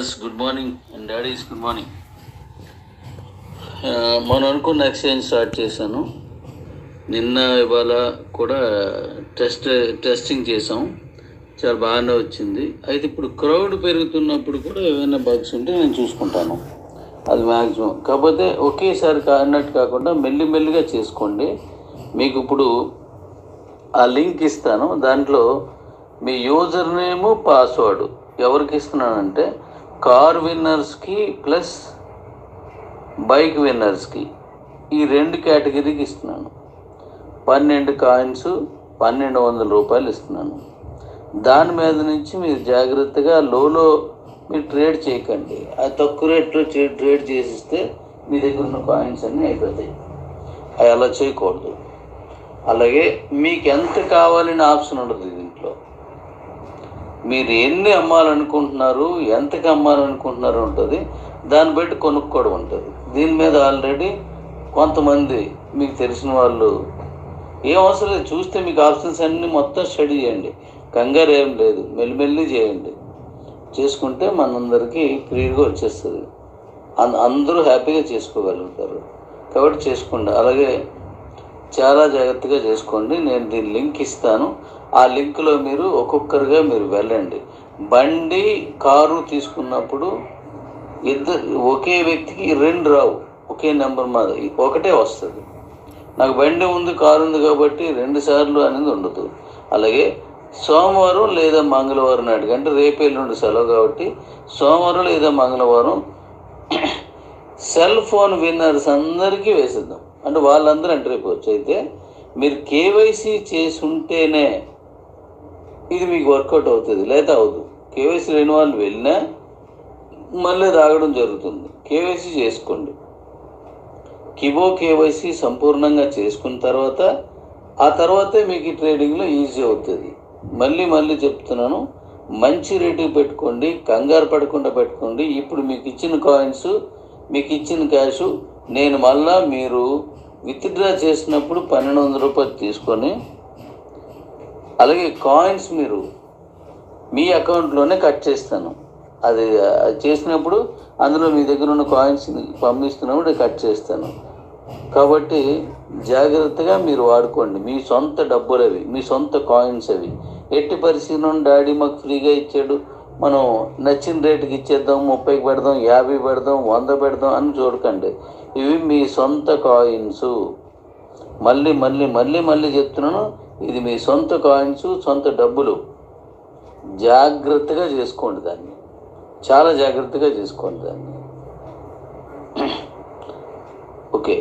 Girls good morning and daddies good morning మనం అనుకున్న exchange start చేశాను నిన్న ఇవాళ కూడా టెస్ట్ టెస్టింగ్ చేసాం చాలా బాగానే వచ్చింది అయితే ఇప్పుడు క్రౌడ్ పెరుగుతున్నప్పుడు కూడా ఏమైనా బగ్స్ ఉంటే నేను చూసుకుంటాను అది మ్యాక్సిమం కాకపోతే ఒకేసారి అన్నట్టు కాకుండా మెల్లి మెల్లిగా చేసుకోండి మీకు ఇప్పుడు ఆ లింక్ ఇస్తాను దాంట్లో మీ యూజర్ నేము పాస్వర్డ్ ఎవరికి ఇస్తున్నానంటే కార్ విన్నర్స్కి ప్లస్ బైక్ విన్నర్స్కి ఈ రెండు కేటగిరీకి ఇస్తున్నాను పన్నెండు కాయిన్స్ పన్నెండు వందల రూపాయలు ఇస్తున్నాను దాని మీద నుంచి మీరు జాగ్రత్తగా లోలో మీరు ట్రేడ్ చేయకండి అది తక్కువ రేట్లో ట్రేడ్ ట్రేడ్ చేసిస్తే మీ దగ్గర ఉన్న కాయిన్స్ అన్నీ అయిపోతాయి అవి అలా చేయకూడదు అలాగే మీకు ఎంత కావాలని ఆప్షన్ ఉండదు దీంట్లో మీరు ఎన్ని అమ్మాలనుకుంటున్నారు ఎంతకి అమ్మాలనుకుంటున్నారు ఉంటుంది దాన్ని బట్టి కొనుక్కోవడం ఉంటుంది దీని మీద ఆల్రెడీ కొంతమంది మీకు తెలిసిన వాళ్ళు ఏం అవసరం లేదు చూస్తే మీకు ఆప్షన్స్ అన్నీ మొత్తం స్టడీ చేయండి కంగారు ఏం లేదు మెల్లిమెల్లి చేయండి చేసుకుంటే మనందరికీ క్లియర్గా వచ్చేస్తుంది అన్- అందరూ హ్యాపీగా చేసుకోగలుగుతారు కాబట్టి చేసుకోండి అలాగే చాలా జాగ్రత్తగా చేసుకోండి నేను దీని లింక్ ఇస్తాను ఆ లింక్లో మీరు ఒక్కొక్కరుగా మీరు వెళ్ళండి బండి కారు తీసుకున్నప్పుడు ఇద్దరు ఒకే వ్యక్తికి రెండు రావు ఒకే నెంబర్ మీద ఒకటే వస్తుంది నాకు బండి ఉంది కారు ఉంది కాబట్టి రెండు సార్లు అనేది ఉండదు అలాగే సోమవారం లేదా మంగళవారం నాటికి అంటే రేపు ఎల్లుండి సెలవు కాబట్టి సోమవారం లేదా మంగళవారం సెల్ ఫోన్ విన్నర్స్ అందరికీ వేసేద్దాం అంటే వాళ్ళందరూ ఎంటర్ అయిపోవచ్చు అయితే మీరు కేవైసీ చేసి ఉంటేనే ఇది మీకు వర్కౌట్ అవుతుంది లేదా అవదు కేవైసీ లేని వాళ్ళు వెళ్ళినా మళ్ళీ రాగడం జరుగుతుంది కేవైసీ చేసుకోండి కిబో కేవైసీ సంపూర్ణంగా చేసుకున్న తర్వాత ఆ తర్వాతే మీకు ఈ ట్రేడింగ్లో ఈజీ అవుతుంది మళ్ళీ మళ్ళీ చెప్తున్నాను మంచి రేటుకి పెట్టుకోండి కంగారు పడకుండా పెట్టుకోండి ఇప్పుడు మీకు ఇచ్చిన కాయిన్స్ మీకు ఇచ్చిన క్యాష్ నేను మళ్ళా మీరు విత్డ్రా చేసినప్పుడు పన్నెండు వందల రూపాయలు తీసుకొని అలాగే కాయిన్స్ మీరు మీ అకౌంట్లోనే కట్ చేస్తాను అది అది చేసినప్పుడు అందులో మీ దగ్గర ఉన్న కాయిన్స్ పంపిస్తున్నప్పుడు కట్ చేస్తాను కాబట్టి జాగ్రత్తగా మీరు వాడుకోండి మీ సొంత డబ్బులు అవి మీ సొంత కాయిన్స్ అవి ఎట్టి పరిస్థితుల్లో డాడీ మాకు ఫ్రీగా ఇచ్చాడు మనం నచ్చిన రేటుకి ఇచ్చేద్దాం ముప్పైకి పెడదాం యాభై పెడదాం వంద పెడదాం అని చూడకండి ఇవి మీ సొంత కాయిన్స్ మళ్ళీ మళ్ళీ మళ్ళీ మళ్ళీ చెప్తున్నాను ఇది మీ సొంత కాయిన్స్ సొంత డబ్బులు జాగ్రత్తగా చేసుకోండి దాన్ని చాలా జాగ్రత్తగా చేసుకోండి దాన్ని ఓకే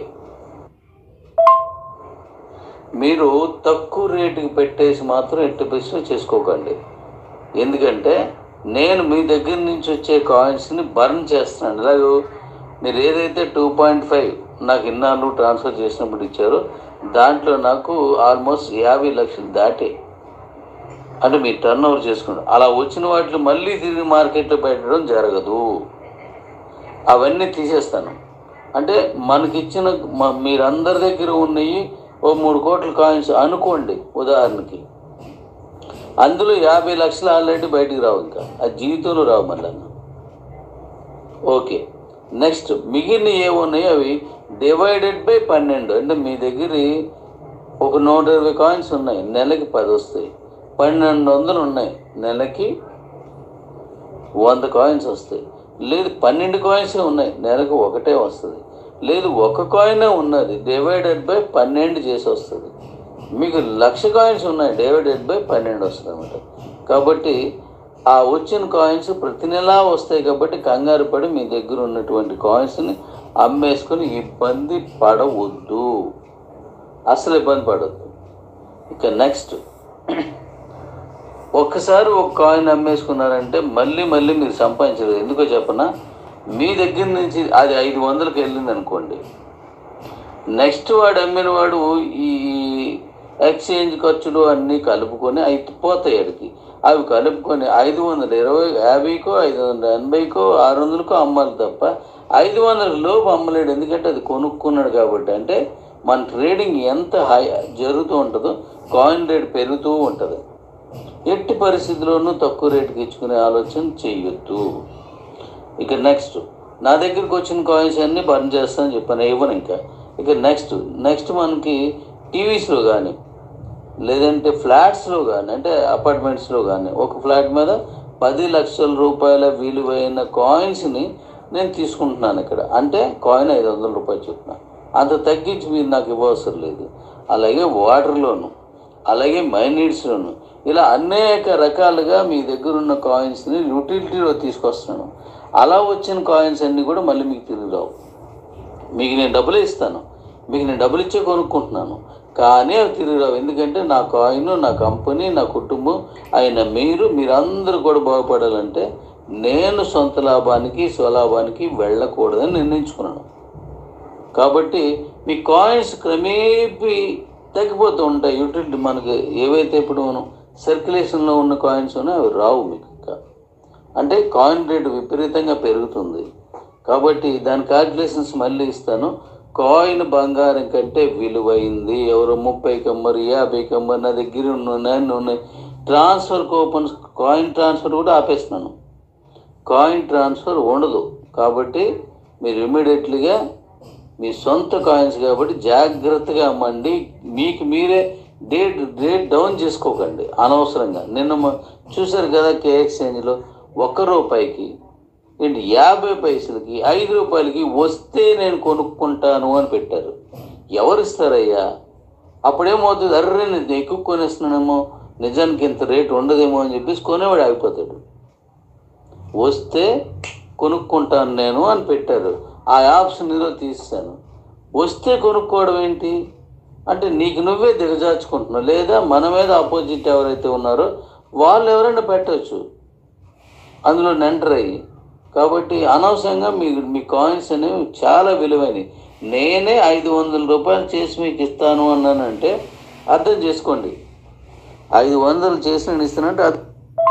మీరు తక్కువ రేటుకి పెట్టేసి మాత్రం ఎట్టి పరిస్థితుల్లో చేసుకోకండి ఎందుకంటే నేను మీ దగ్గర నుంచి వచ్చే కాయిన్స్ని బర్న్ చేస్తున్నాను ఇలాగ మీరు ఏదైతే టూ పాయింట్ ఫైవ్ నాకు ఇన్నాళ్ళు ట్రాన్స్ఫర్ చేసినప్పుడు ఇచ్చారో దాంట్లో నాకు ఆల్మోస్ట్ యాభై లక్షలు దాటే అంటే మీరు టర్న్ ఓవర్ చేసుకుంటారు అలా వచ్చిన వాటిని మళ్ళీ తిరిగి మార్కెట్లో పెట్టడం జరగదు అవన్నీ తీసేస్తాను అంటే మనకిచ్చిన మ- మీరందరి దగ్గర ఉన్నవి ఓ మూడు కోట్ల కాయిన్స్ అనుకోండి ఉదాహరణకి అందులో యాభై లక్షలు ఆల్రెడీ బయటికి రావు ఇంకా అది జీవితంలో రావు మళ్ళీ ఓకే నెక్స్ట్ మిగిలిన ఏమున్నాయో అవి డివైడెడ్ బై పన్నెండు అంటే మీ దగ్గర ఒక నూట ఇరవై కాయిన్స్ ఉన్నాయి నెలకి పది వస్తాయి పన్నెండు వందలు ఉన్నాయి నెలకి వంద కాయిన్స్ వస్తాయి లేదు పన్నెండు కాయిన్స్ ఉన్నాయి నెలకు ఒకటే వస్తుంది లేదు ఒక కాయినే ఉన్నది డివైడెడ్ బై పన్నెండు చేసి వస్తుంది మీకు లక్ష కాయిన్స్ ఉన్నాయి డివైడెడ్ బై పన్నెండు వస్తుంది అనమాట కాబట్టి ఆ వచ్చిన కాయిన్స్ ప్రతి నెలా వస్తాయి కాబట్టి కంగారు పడి మీ దగ్గర ఉన్నటువంటి కాయిన్స్ని అమ్మేసుకొని ఇబ్బంది పడవద్దు అసలు ఇబ్బంది పడవద్దు ఇక నెక్స్ట్ ఒక్కసారి ఒక కాయిన్ అమ్మేసుకున్నారంటే మళ్ళీ మళ్ళీ మీరు సంపాదించలేదు ఎందుకో చెప్పనా మీ దగ్గర నుంచి అది ఐదు వందలకి వెళ్ళింది అనుకోండి నెక్స్ట్ వాడు అమ్మిన వాడు ఈ ఎక్స్చేంజ్ ఖర్చులు అన్నీ కలుపుకొని అవి పోతాయి అడికి అవి కలుపుకొని ఐదు వందల ఇరవై యాభైకో ఐదు వందల ఎనభైకో ఆరు వందలకో అమ్మాలి తప్ప ఐదు వందల లోపు అమ్మలేడు ఎందుకంటే అది కొనుక్కున్నాడు కాబట్టి అంటే మన ట్రేడింగ్ ఎంత హై జరుగుతూ ఉంటుందో కాయిన్ రేట్ పెరుగుతూ ఉంటుంది ఎట్టి పరిస్థితుల్లోనూ తక్కువ రేటుకి ఇచ్చుకునే ఆలోచన చేయొద్దు ఇక నెక్స్ట్ నా దగ్గరికి వచ్చిన కాయిన్స్ అన్నీ బర్న్ చేస్తానని చెప్పాను ఇవ్వను ఇంకా ఇక నెక్స్ట్ నెక్స్ట్ మనకి టీవీస్లో కానీ లేదంటే ఫ్లాట్స్లో కానీ అంటే అపార్ట్మెంట్స్లో కానీ ఒక ఫ్లాట్ మీద పది లక్షల రూపాయల విలువైన కాయిన్స్ని నేను తీసుకుంటున్నాను ఇక్కడ అంటే కాయిన్ ఐదు వందల రూపాయలు చొప్పున అంత తగ్గించి మీరు నాకు ఇవ్వవసరం లేదు అలాగే వాటర్లోను అలాగే మైనీడ్స్లోను ఇలా అనేక రకాలుగా మీ దగ్గర ఉన్న కాయిన్స్ని యూటిలిటీలో తీసుకొస్తున్నాను అలా వచ్చిన కాయిన్స్ అన్నీ కూడా మళ్ళీ మీకు తిరిగి రావు మీకు నేను డబ్బులే ఇస్తాను మీకు నేను డబ్బులు ఇచ్చే కొనుక్కుంటున్నాను కానీ అవి తిరిగి రావు ఎందుకంటే నా కాయిన్ నా కంపెనీ నా కుటుంబం అయిన మీరు మీరందరూ కూడా బాగుపడాలంటే నేను సొంత లాభానికి స్వలాభానికి వెళ్ళకూడదని నిర్ణయించుకున్నాను కాబట్టి మీ కాయిన్స్ క్రమేపీ తగ్గిపోతూ ఉంటాయి యూటిలిటీ మనకి ఏవైతే ఇప్పుడు మనం సర్క్యులేషన్లో ఉన్న కాయిన్స్ ఉన్నాయో అవి రావు మీకు ఇంకా అంటే కాయిన్ రేట్ విపరీతంగా పెరుగుతుంది కాబట్టి దాని క్యాల్కులేషన్స్ మళ్ళీ ఇస్తాను కాయిన్ బంగారం కంటే విలువైంది ఎవరో ముప్పై కమ్మరు యాభై కమ్మరు నా దగ్గర ఉన్నాయి ఉన్నాయి ట్రాన్స్ఫర్ కూపన్స్ కాయిన్ ట్రాన్స్ఫర్ కూడా ఆపేస్తున్నాను కాయిన్ ట్రాన్స్ఫర్ ఉండదు కాబట్టి మీరు ఇమ్మీడియట్లీగా మీ సొంత కాయిన్స్ కాబట్టి జాగ్రత్తగా అమ్మండి మీకు మీరే డేట్ రేట్ డౌన్ చేసుకోకండి అనవసరంగా నిన్న మ- చూశారు కదా కే ఎక్స్చేంజ్లో ఒక్క రూపాయికి ఏంటి యాభై పైసలకి ఐదు రూపాయలకి వస్తే నేను కొనుక్కుంటాను అని పెట్టారు ఎవరు ఇస్తారయ్యా అప్పుడేమవుతుంది అర్రే నేను ఎక్కువ కొనేస్తున్నానేమో నిజానికి ఇంత రేటు ఉండదేమో అని చెప్పేసి కొనేవాడు ఆగిపోతాడు వస్తే కొనుక్కుంటాను నేను అని పెట్టారు ఆ ఆప్షన్ ఏదో తీస్తాను వస్తే కొనుక్కోవడం ఏంటి అంటే నీకు నువ్వే దిగజార్చుకుంటున్నావు లేదా మన మీద ఆపోజిట్ ఎవరైతే ఉన్నారో వాళ్ళు ఎవరైనా పెట్టవచ్చు అందులో ఎంటర్ అయ్యి కాబట్టి అనవసరంగా మీ మీ కాయిన్స్ అనేవి చాలా విలువైనవి నేనే ఐదు వందల రూపాయలు చేసి మీకు ఇస్తాను అన్నానంటే అర్థం చేసుకోండి ఐదు వందలు చేసి నేను ఇస్తానంటే అది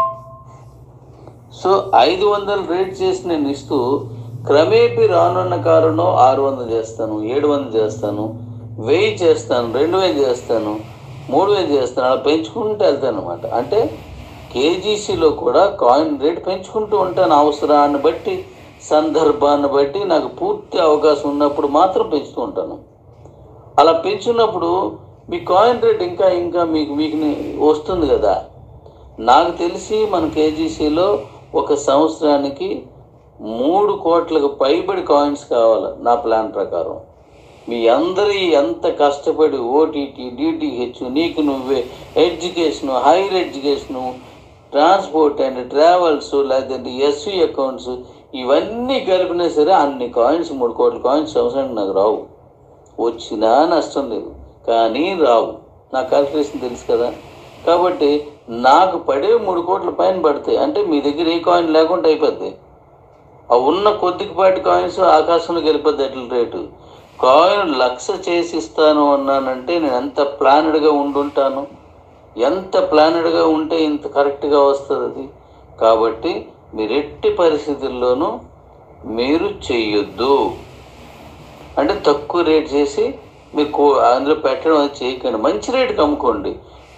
సో ఐదు వందలు రేట్ చేసి నేను ఇస్తూ క్రమేపీ రానున్న కాలంలో ఆరు వందలు చేస్తాను ఏడు వందలు చేస్తాను వెయ్యి చేస్తాను రెండు వేలు చేస్తాను మూడు వేలు చేస్తాను అలా పెంచుకుంటూ వెళ్తాను అనమాట అంటే కేజీసీలో కూడా కాయిన్ రేట్ పెంచుకుంటూ ఉంటాను అవసరాన్ని బట్టి సందర్భాన్ని బట్టి నాకు పూర్తి అవకాశం ఉన్నప్పుడు మాత్రం పెంచుతూ ఉంటాను అలా పెంచున్నప్పుడు మీ కాయిన్ రేట్ ఇంకా ఇంకా మీకు మీకు వస్తుంది కదా నాకు తెలిసి మన కేజీసీలో ఒక సంవత్సరానికి మూడు కోట్లకు పైబడి కాయిన్స్ కావాలి నా ప్లాన్ ప్రకారం మీ అందరి ఎంత కష్టపడి ఓటీటీ డిటిహెచ్ నీకు నువ్వే education higher education transport and travels లేదంటే ఎస్వి అకౌంట్స్ ఇవన్నీ కలిపినా సరే అన్ని కాయిన్స్ మూడు కోట్ల కాయిన్స్ సంవత్సరానికి నాకు రావు వచ్చినా నష్టం లేదు కానీ రావు నా క్యాల్కులేషన్ తెలుసు కదా కాబట్టి నాకు పడే మూడు కోట్ల పైన పడతాయి అంటే మీ దగ్గర ఏ కాయిన్ లేకుండా అయిపోద్ది ఆ ఉన్న కొద్దిపాటి కాయిన్స్ ఆకాశంలోకి వెళ్ళిపోద్ది ఎట్ల రేటు కాయిన్ లక్ష చేసి ఇస్తాను అన్నానంటే నేను ఎంత ప్లానెడ్గా ఉండుంటాను ఎంత ప్లానెడ్గా ఉంటే ఇంత కరెక్ట్గా వస్తుంది అది కాబట్టి మీరు ఎట్టి పరిస్థితుల్లోనూ మీరు చెయ్యొద్దు అంటే తక్కువ రేట్ చేసి మీరు కో- అందులో పెట్టడం అది చేయకండి మంచి రేటుకి అమ్ముకోండి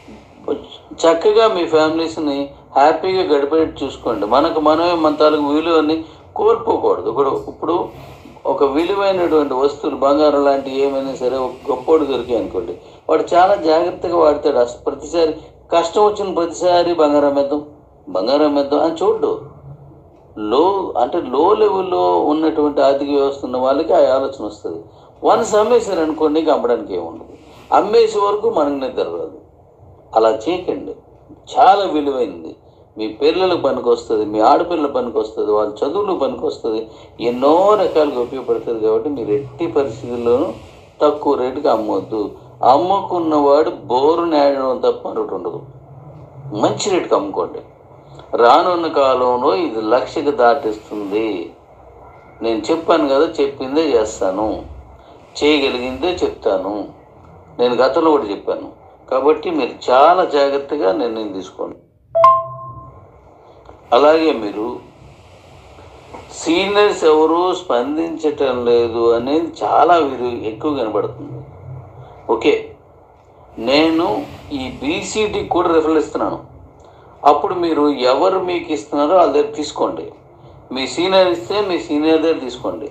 చక్కగా మీ ఫ్యామిలీస్ని హ్యాపీగా గడిపేట్టు చూసుకోండి మనకు మనమే మన తాలూకు విలువని కోల్పోకూడదు ఇప్పుడు ఇప్పుడు ఒక విలువైనటువంటి వస్తువులు బంగారం లాంటివి ఏమైనా సరే ఒక గొప్పోడు దొరికాయి అనుకోండి వాడు చాలా జాగ్రత్తగా వాడతాడు అసలు ప్రతిసారి కష్టం వచ్చిన ప్రతిసారి బంగారం వేద్దాం బంగారం వేద్దాం అని చూడ్డు లో అంటే లో లెవెల్లో ఉన్నటువంటి ఆర్థిక వ్యవస్థ ఉన్న వాళ్ళకి ఆ ఆలోచన వస్తుంది వన్స్ అమ్మేశారు అనుకోండి ఇంకా అమ్మడానికి ఏముండదు అమ్మేసే వరకు మనకు నిద్ర రాదు అలా చేయకండి చాలా విలువైంది మీ పిల్లలకు పనికి వస్తుంది మీ ఆడపిల్లల పనికి వస్తుంది వాళ్ళ చదువులకు పనికి వస్తుంది ఎన్నో రకాలుగా ఉపయోగపడుతుంది కాబట్టి మీరు ఎట్టి పరిస్థితుల్లోనూ తక్కువ రేటుకి అమ్మవద్దు అమ్ముకున్నవాడు బోరు నేడడం తప్ప మరొకటి ఉండదు మంచి రేటుకి అమ్ముకోండి రానున్న కాలంలో ఇది లక్షకు దాటిస్తుంది నేను చెప్పాను కదా చెప్పిందే చేస్తాను చేయగలిగిందే చెప్తాను నేను గతంలో కూడా చెప్పాను కాబట్టి మీరు చాలా జాగ్రత్తగా నిర్ణయం తీసుకోండి అలాగే మీరు సీనియర్స్ ఎవరు స్పందించటం లేదు అనేది చాలా వీరు ఎక్కువ కనబడుతుంది ఓకే నేను ఈ బీసీటీకి కూడా రిఫర్ ఇస్తున్నాను అప్పుడు మీరు ఎవరు మీకు ఇస్తున్నారో వాళ్ళ దగ్గర తీసుకోండి మీ సీనియర్ ఇస్తే మీ సీనియర్ దగ్గర తీసుకోండి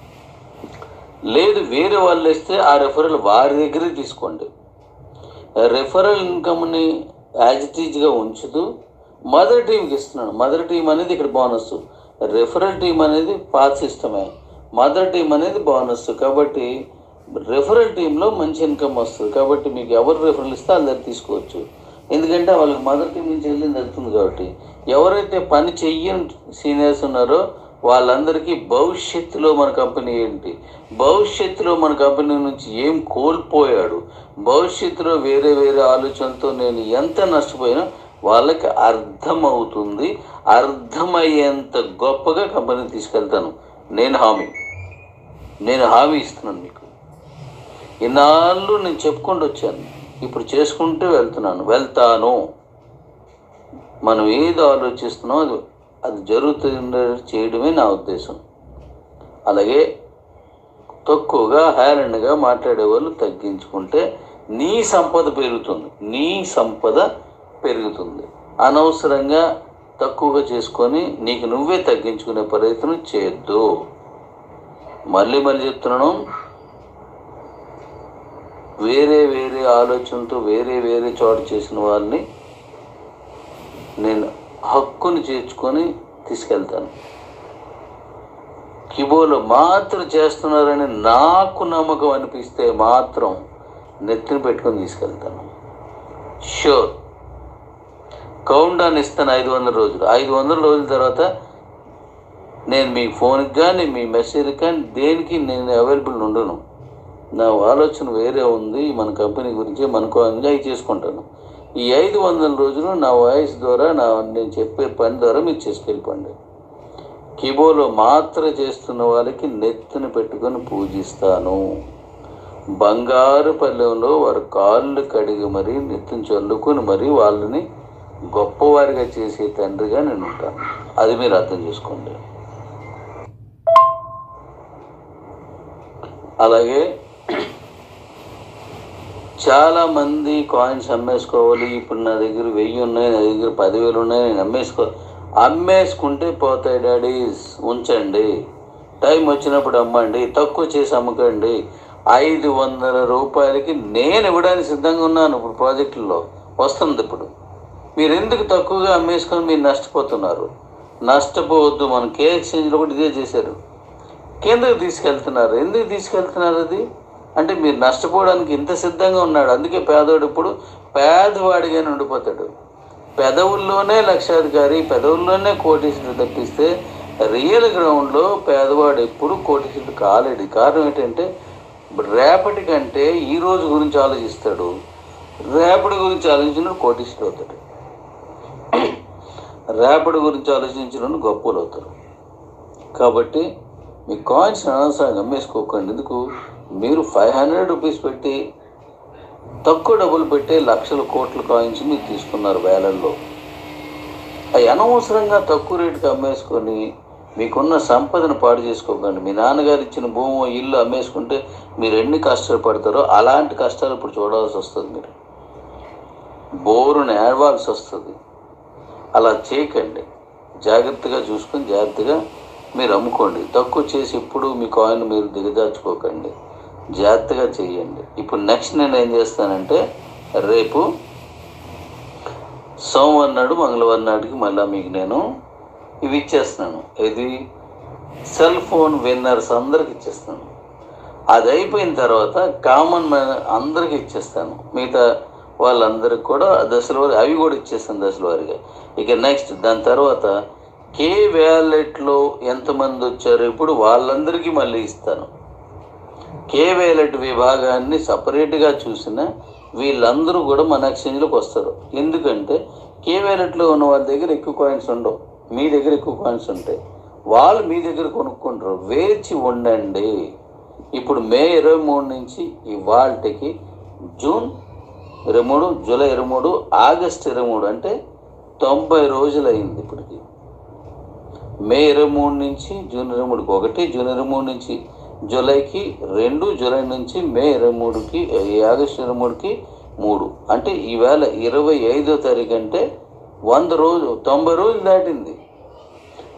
లేదు వేరే వాళ్ళు ఇస్తే ఆ రెఫరల్ వారి దగ్గరే తీసుకోండి రెఫరల్ ఇన్కమ్ని యాజ్ ఇట్ ఈజ్గా ఉంచుతూ మదర్ టీంకి ఇస్తున్నాను మదర్ టీం అనేది ఇక్కడ బోనస్ రెఫరల్ టీం అనేది పాత సిస్టమే మదర్ టీం అనేది బోనస్ కాబట్టి రెఫరల్ టీంలో మంచి ఇన్కమ్ వస్తుంది కాబట్టి మీకు ఎవరు రెఫరల్ ఇస్తే వాళ్ళ దగ్గర తీసుకోవచ్చు ఎందుకంటే వాళ్ళకి మదర్ టీం నుంచి వెళ్ళింది వెళ్తుంది కాబట్టి ఎవరైతే పని చెయ్యని సీనియర్స్ ఉన్నారో వాళ్ళందరికీ భవిష్యత్తులో మన కంపెనీ ఏంటి భవిష్యత్తులో మన కంపెనీ నుంచి ఏం కోల్పోయాడు భవిష్యత్తులో వేరే వేరే ఆలోచనతో నేను ఎంత నష్టపోయినా వాళ్ళకి అర్థమవుతుంది అర్థమయ్యేంత గొప్పగా కంపెనీ తీసుకెళ్తాను నేను హామీ నేను హామీ ఇస్తున్నాను మీకు ఇన్నాళ్ళు నేను చెప్పుకుంటూ వచ్చాను ఇప్పుడు చేసుకుంటూ వెళ్తున్నాను వెళ్తాను మనం ఏది ఆలోచిస్తున్నామో అది అది జరుగుతుంది చేయడమే నా ఉద్దేశం అలాగే తక్కువగా హేళనగా మాట్లాడే వాళ్ళు తగ్గించుకుంటే నీ సంపద పెరుగుతుంది నీ సంపద పెరుగుతుంది అనవసరంగా తక్కువగా చేసుకొని నీకు నువ్వే తగ్గించుకునే ప్రయత్నం చేయొద్దు మళ్ళీ మళ్ళీ చెప్తున్నాను వేరే వేరే ఆలోచనతో వేరే వేరే చోట చేసిన వాళ్ళని నేను హక్కుని చేర్చుకొని తీసుకెళ్తాను కిబోలో మాత్రం చేస్తున్నారని నాకు నమ్మకం అనిపిస్తే మాత్రం నెత్తిని పెట్టుకొని తీసుకెళ్తాను షూర్ కౌంట్ డౌన్ ఇస్తాను ఐదు వందల రోజులు ఐదు వందల రోజుల తర్వాత నేను మీ ఫోన్కి కానీ మీ మెసేజ్కి కానీ దేనికి నేను అవైలబుల్ ఉండను నా ఆలోచన వేరే ఉంది మన కంపెనీ గురించి మనకు ఎంజాయ్ చేసుకుంటాను ఈ ఐదు వందల రోజులు నా వాయిస్ ద్వారా నా నేను చెప్పే పని ద్వారా మీరు చేసుకెళ్ళిపోండి కిబోలో మాత్ర చేస్తున్న వాళ్ళకి నెత్తిన పెట్టుకొని పూజిస్తాను బంగారు పల్లెంలో వారి కాళ్ళు కడిగి మరీ నెత్తిని చల్లుకొని మరీ వాళ్ళని గొప్పవారిగా చేసే తండ్రిగా నేను ఉంటాను అది మీరు అర్థం చేసుకోండి అలాగే చాలా మంది కాయిన్స్ అమ్మేసుకోవాలి ఇప్పుడు నా దగ్గర వెయ్యి ఉన్నాయి నా దగ్గర పదివేలు ఉన్నాయి నేను అమ్మేసుకో అమ్మేసుకుంటే పోతాయి డాడీస్ ఉంచండి టైం వచ్చినప్పుడు అమ్మండి తక్కువ చేసి అమ్మకండి ఐదు వందల రూపాయలకి నేను ఇవ్వడానికి సిద్ధంగా ఉన్నాను ఇప్పుడు ప్రాజెక్టుల్లో వస్తుంది ఇప్పుడు మీరు ఎందుకు తక్కువగా అమ్మేసుకొని మీరు నష్టపోతున్నారు నష్టపోవద్దు మన కే ఎక్స్చేంజ్లో కూడా ఇదే చేశారు కిందకు తీసుకెళ్తున్నారు ఎందుకు తీసుకెళ్తున్నారు అది అంటే మీరు నష్టపోవడానికి ఇంత సిద్ధంగా ఉన్నాడు అందుకే పేదవాడు ఇప్పుడు పేదవాడిగానే ఉండిపోతాడు పెదవుల్లోనే లక్షాధికారి పెదవుల్లోనే కోటీశ్వరుడు తప్పిస్తే రియల్ గ్రౌండ్లో పేదవాడు ఎప్పుడు కోటీశ్వరుడు కాలేడు కారణం ఏంటంటే రేపటి కంటే ఈ రోజు గురించి ఆలోచిస్తాడు రేపటి గురించి ఆలోచించిన కోటీశ్వరుడు అవుతాడు రేపటి గురించి ఆలోచించిన గొప్పలు అవుతారు కాబట్టి మీ కాయిన్స్ అనవసరంగా అమ్మేసుకోకండి ఎందుకు మీరు ఫైవ్ హండ్రెడ్ రూపీస్ పెట్టి తక్కువ డబ్బులు పెట్టే లక్షల కోట్ల కాయిన్స్ మీరు తీసుకున్నారు వేలల్లో అవి అనవసరంగా తక్కువ రేటుకి అమ్మేసుకొని మీకున్న సంపదను పాడు చేసుకోకండి మీ నాన్నగారు ఇచ్చిన భూమి ఇల్లు అమ్మేసుకుంటే మీరు ఎన్ని కష్టాలు పడతారో అలాంటి కష్టాలు ఇప్పుడు చూడాల్సి వస్తుంది మీరు బోరుని ఏడవాల్సి వస్తుంది అలా చేయకండి జాగ్రత్తగా చూసుకొని జాగ్రత్తగా మీరు అమ్ముకోండి తక్కువ చేసి ఇప్పుడు మీ కాయిన్ మీరు దిగజార్చుకోకండి జాగ్రత్తగా చేయండి ఇప్పుడు నెక్స్ట్ నేను ఏం చేస్తానంటే రేపు సోమవారం నాడు మంగళవారం నాటికి మళ్ళీ మీకు నేను ఇవి ఇచ్చేస్తున్నాను ఇది సెల్ ఫోన్ విన్నర్స్ అందరికి ఇచ్చేస్తాను అది అయిపోయిన తర్వాత కామన్ మ్యాన్ అందరికి ఇచ్చేస్తాను మిగతా వాళ్ళందరికి కూడా దశల వారి అవి కూడా ఇచ్చేస్తాను దశల వారిగా ఇక నెక్స్ట్ దాని తర్వాత కే వ్యాలెట్లో ఎంతమంది వచ్చారో ఇప్పుడు వాళ్ళందరికీ మళ్ళీ ఇస్తాను కే వ్యాలెట్ విభాగాన్ని సపరేట్గా చూసిన వీళ్ళందరూ కూడా మన ఎక్స్చేంజ్లోకి వస్తారు ఎందుకంటే కే వ్యాలెట్లో ఉన్న వాళ్ళ దగ్గర ఎక్కువ కాయిన్స్ ఉండవు మీ దగ్గర ఎక్కువ కాయిన్స్ ఉంటాయి వాళ్ళు మీ దగ్గర కొనుక్కుంటారు వేచి ఉండండి ఇప్పుడు మే ఇరవై మూడు నుంచి ఇవాళకి జూన్ ఇరవై మూడు జూలై ఇరవై మూడు ఆగస్ట్ ఇరవై మూడు అంటే తొంభై రోజులు అయింది ఇప్పటికి మే ఇరవై మూడు నుంచి జూన్ ఇరవై మూడుకి ఒకటి జూన్ ఇరవై మూడు నుంచి జూలైకి రెండు జూలై నుంచి మే ఇరవై మూడుకి ఈ ఆగస్టు ఇరవై మూడుకి మూడు అంటే ఈవేళ ఇరవై ఐదో తారీఖు అంటే వంద రోజు తొంభై రోజులు దాటింది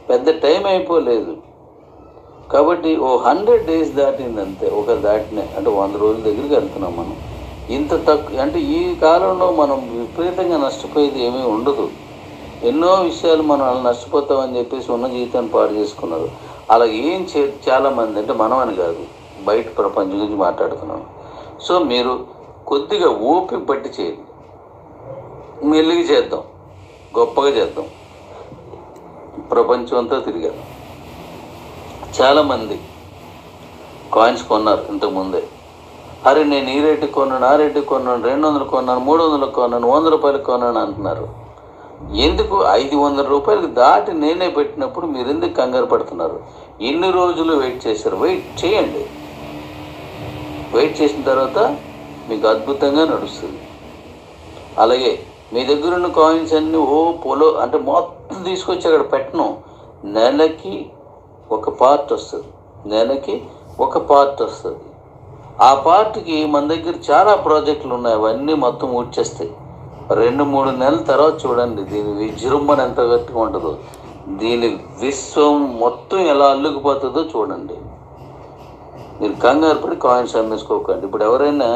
పెద్ద టైం అయిపోలేదు కాబట్టి ఓ హండ్రెడ్ డేస్ దాటింది అంతే ఒక దాటినే అంటే వంద రోజుల దగ్గరికి వెళ్తున్నాం మనం ఇంత తక్కువ అంటే ఈ కాలంలో మనం విపరీతంగా నష్టపోయేది ఏమీ ఉండదు ఎన్నో విషయాలు మనం అలా నష్టపోతామని చెప్పేసి ఉన్న జీవితాన్ని పాడు చేసుకున్నారు అలా ఏం చే చాలామంది అంటే మనం అని కాదు బయట ప్రపంచం గురించి మాట్లాడుతున్నాం సో మీరు కొద్దిగా ఓపిక పట్టి చేయండి మెల్లిగా చేద్దాం గొప్పగా చేద్దాం ప్రపంచం అంతా తిరిగారు చాలామంది కాయిన్స్ కొన్నారు ఇంతకుముందే అరే నేను ఈ రేటుకి కొన్నాను ఆ రేటుకి కొన్నాను రెండు వందలు కొన్నాను మూడు వందలకు కొన్నాను వంద రూపాయలకు కొన్నాను అంటున్నారు ఎందుకు ఐదు వందల రూపాయలకు దాటి నేనే పెట్టినప్పుడు మీరు ఎందుకు కంగారు పడుతున్నారు ఎన్ని రోజులు వెయిట్ చేశారు వెయిట్ చేయండి వెయిట్ చేసిన తర్వాత మీకు అద్భుతంగా నడుస్తుంది అలాగే మీ దగ్గర ఉన్న కాయిన్స్ అన్నీ ఓ పొలో అంటే మొత్తం తీసుకొచ్చి అక్కడ పెట్టను నెలకి ఒక పార్ట్ వస్తుంది నెలకి ఒక పార్ట్ వస్తుంది ఆ పార్ట్కి మన దగ్గర చాలా ప్రాజెక్టులు ఉన్నాయి అవన్నీ మొత్తం ఊడ్చేస్తాయి రెండు మూడు నెలల తర్వాత చూడండి దీని విజృంభణ ఎంత గట్టిగా ఉంటుందో దీని విశ్వం మొత్తం ఎలా అల్లుకుపోతుందో చూడండి మీరు కంగారు పడి కాయిన్స్ అమ్మేసుకోకండి ఇప్పుడు ఎవరైనా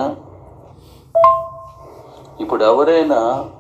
ఇప్పుడు ఎవరైనా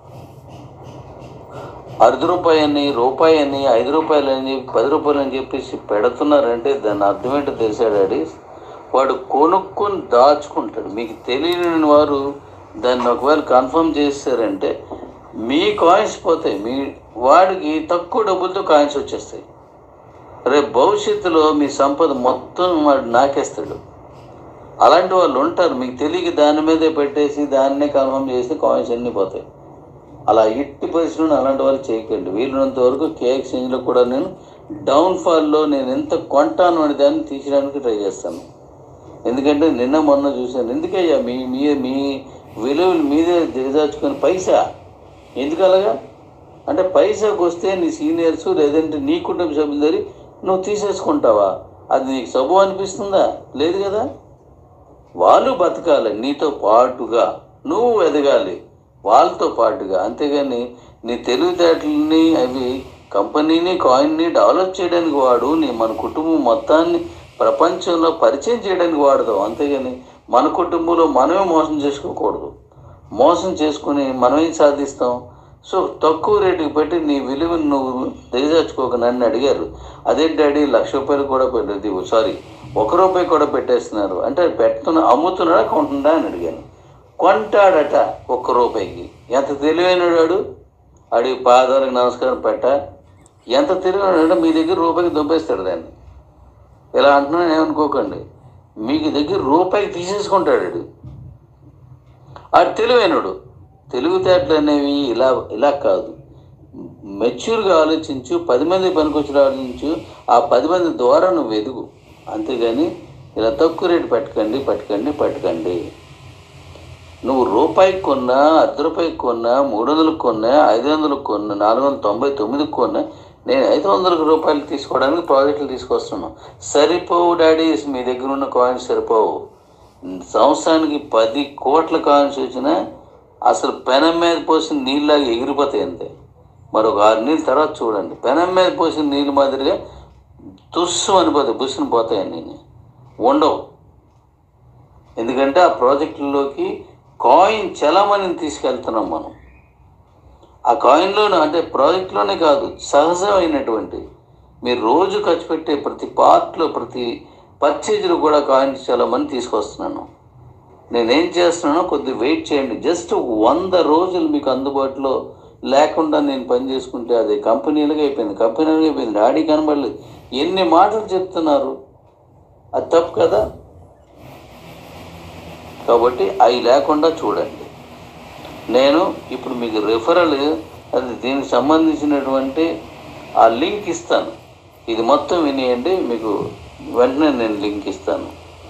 అర్ధ రూపాయని రూపాయని ఐదు రూపాయలని పది రూపాయలని చెప్పేసి పెడుతున్నారంటే దాని అర్థం ఏంటో తెలిసా డాడీ వాడు కొనుక్కొని దాచుకుంటాడు మీకు తెలియని వారు దాన్ని ఒకవేళ కన్ఫర్మ్ చేశారంటే మీ కాయిన్స్ పోతాయి మీ వాడికి తక్కువ డబ్బులతో కాయిన్స్ వచ్చేస్తాయి రేపు భవిష్యత్తులో మీ సంపద మొత్తం వాడు నాకేస్తాడు అలాంటి వాళ్ళు ఉంటారు మీకు తెలియక దాని మీదే పెట్టేసి దాన్నే కన్ఫర్మ్ చేసి కాయిన్స్ అన్నీ పోతాయి అలా ఇట్టి పరిస్థితులను అలాంటి వాళ్ళు చేయకండి వీలున్నంత వరకు కే ఎక్స్చేంజ్లో కూడా నేను డౌన్ఫాల్లో నేను ఎంత కొంటాను అనే దాన్ని తీసేయడానికి ట్రై చేస్తాను ఎందుకంటే నిన్న మొన్న చూశాను ఎందుకయ్యా మీ మీ మీ విలువలు మీదే దిగజార్చుకొని పైసా ఎందుకు అలాగా అంటే పైసాకు వస్తే నీ సీనియర్స్ లేదంటే నీ కుటుంబ సభ్యుల దగ్గర నువ్వు తీసేసుకుంటావా అది నీకు సబు అనిపిస్తుందా లేదు కదా వాళ్ళు బతకాలి నీతో పాటుగా నువ్వు ఎదగాలి వాళ్ళతో పాటుగా అంతేగాని నీ తెలివితేటలని అవి కంపెనీని కాయిన్ని డెవలప్ చేయడానికి వాడు నీ మన కుటుంబం మొత్తాన్ని ప్రపంచంలో పరిచయం చేయడానికి వాడదాం అంతేగాని మన కుటుంబంలో మనమే మోసం చేసుకోకూడదు మోసం చేసుకుని మనమేం సాధిస్తాం సో తక్కువ రేటుకి పెట్టి నీ విలువను నువ్వు దిగజార్చుకోక నన్ను అడిగారు అదే డాడీ లక్ష రూపాయలు కూడా పెట్టేది సారీ ఒక రూపాయి కూడా పెట్టేస్తున్నారు అంటే పెడుతున్న అమ్ముతున్నాడా కొంటున్నా అని అడిగాను కొంటాడట ఒక్క రూపాయికి ఎంత తెలివైన వాడు అడిగి పాదాలకు నమస్కారం పెట్ట ఎంత తెలివైన మీ దగ్గర రూపాయికి దుబ్బేస్తాడు దాన్ని ఇలా అంటున్నాను ఏమనుకోకండి మీకు దగ్గర రూపాయికి తీసేసుకుంటాడు వాడు. ఆడు తెలివైనడు తెలివితేటలు అనేవి ఇలా ఇలా కాదు మెచ్యూర్గా ఆలోచించు పది మంది పనికొచ్చిన ఆలోచించు ఆ పది మంది ద్వారా నువ్వు ఎదుగు అంతేగాని ఇలా తక్కువ రేటు పెట్టకండి పట్టుకండి పట్టుకండి నువ్వు రూపాయికి కొన్నా అర్ధ రూపాయికి కొన్నా మూడు వందలకు కొన్నా ఐదు వందలకు కొన్నా నాలుగు వందల తొంభై తొమ్మిదికి కొన్నా నేను ఐదు వందల రూపాయలు తీసుకోవడానికి ప్రాజెక్టులు తీసుకొస్తున్నాను సరిపోవు డాడీస్ మీ దగ్గర ఉన్న కాయిన్స్ సరిపోవు సంవత్సరానికి పది కోట్ల కాయిన్స్ వచ్చినా అసలు పెనం మీద పోసిన నీళ్ళలాగా ఎగిరిపోతాయి అంతే మరొక ఆరు నీళ్ళ తర్వాత చూడండి పెనం మీద పోసిన నీళ్ళు మాదిరిగా తుస్సు అనిపోతాయి బుస్సుని పోతాయని ఉండవు ఎందుకంటే ఆ ప్రాజెక్టుల్లోకి కాయిన్ చలమని తీసుకెళ్తున్నాం మనం ఆ కాయిన్లోనే అంటే ప్రాజెక్ట్లోనే కాదు సహజమైనటువంటి మీరు రోజు ఖర్చు పెట్టే ప్రతి పార్ట్లో ప్రతి పర్చేజ్లో కూడా కాయిన్స్ చలమని తీసుకొస్తున్నాను నేనేం చేస్తున్నానో కొద్ది వెయిట్ చేయండి జస్ట్ వంద రోజులు మీకు అందుబాటులో లేకుండా నేను పని చేసుకుంటే అది కంపెనీలుగా అయిపోయింది కంపెనీలుగా అయిపోయింది డాడీ కనబడలేదు ఎన్ని మాటలు చెప్తున్నారు అది తప్పు కదా కాబట్టి అవి లేకుండా చూడండి నేను ఇప్పుడు మీకు రిఫరల్ అది దీనికి సంబంధించినటువంటి ఆ లింక్ ఇస్తాను ఇది మొత్తం వినియండి మీకు వెంటనే నేను లింక్ ఇస్తాను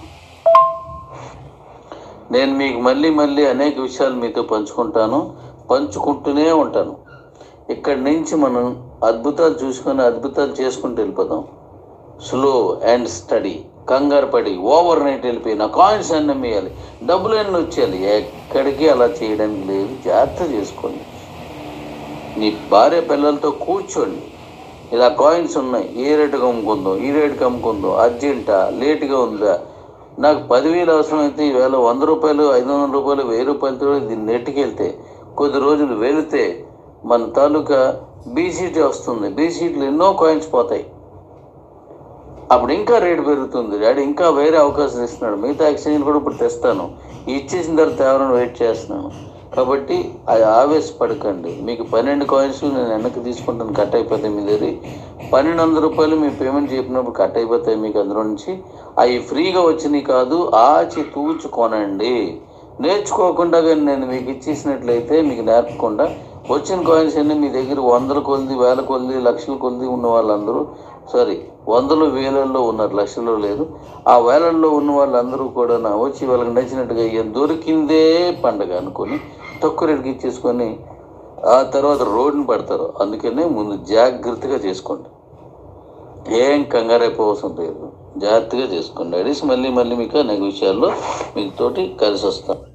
నేను మీకు మళ్ళీ మళ్ళీ అనేక విషయాలు మీతో పంచుకుంటాను పంచుకుంటూనే ఉంటాను ఇక్కడి నుంచి మనం అద్భుతాలు చూసుకొని అద్భుతాలు చేసుకుంటూ వెళ్ళిపోదాం స్లో అండ్ స్టడీ కంగారు పడి ఓవర్ నైట్ వెళ్ళిపోయి నా కాయిన్స్ అన్నీ అమ్మేయాలి డబ్బులు అన్నీ వచ్చేయాలి ఎక్కడికి అలా చేయడానికి లేదు జాగ్రత్త చేసుకోండి నీ భార్య పిల్లలతో కూర్చోండి ఇలా కాయిన్స్ ఉన్నాయి ఏ రేటుకి అమ్ముకుందాం ఈ రేటుకి అమ్ముకుందాం అర్జెంటా లేటుగా ఉందా నాకు పదివేలు అవసరమైతే ఈవేళ వంద రూపాయలు ఐదు వందల రూపాయలు వెయ్యి రూపాయలతో దీన్ని నెట్టుకెళ్తే కొద్ది రోజులు వెళితే మన తాలూకా బీసీటీ వస్తుంది బీసీట్లు ఎన్నో కాయిన్స్ పోతాయి అప్పుడు ఇంకా రేటు పెరుగుతుంది డాడీ ఇంకా వేరే అవకాశం ఇస్తున్నాడు మిగతా ఎక్స్చేంజ్ కూడా ఇప్పుడు తెస్తాను ఇచ్చేసిన తర్వాత ఎవరైనా వెయిట్ చేస్తున్నాను కాబట్టి అది ఆవేశపడకండి మీకు పన్నెండు కాయిన్స్ నేను వెనక్కి తీసుకుంటాను కట్ అయిపోతాయి మీ దగ్గర పన్నెండు వందల రూపాయలు మీ పేమెంట్ చెప్పినప్పుడు కట్ అయిపోతాయి మీకు అందులో నుంచి అవి ఫ్రీగా వచ్చినాయి కాదు ఆచి తూచి కొనండి నేర్చుకోకుండా కానీ నేను మీకు ఇచ్చేసినట్లయితే మీకు నేర్పకుండా వచ్చిన కాయిన్స్ అన్ని మీ దగ్గర వందల కొద్ది వేల కొద్ది లక్షల కొద్ది ఉన్న వాళ్ళందరూ సారీ వందలు వేలల్లో ఉన్నారు లక్షల్లో లేదు ఆ వేలల్లో ఉన్న వాళ్ళందరూ కూడా నా వచ్చి వాళ్ళకి నచ్చినట్టుగా "ఏ దొరికిందే పండగ అనుకొని తక్కువ రేటుకి ఇచ్చేసుకొని ఆ తర్వాత రోడ్డుని పడతారు అందుకనే ముందు జాగ్రత్తగా చేసుకోండి ఏం కంగారైపోవసం లేదు జాగ్రత్తగా చేసుకోండి అడిసి మళ్ళీ మళ్ళీ మీకు అనేక విషయాల్లో మీకు తోటి కలిసి వస్తాం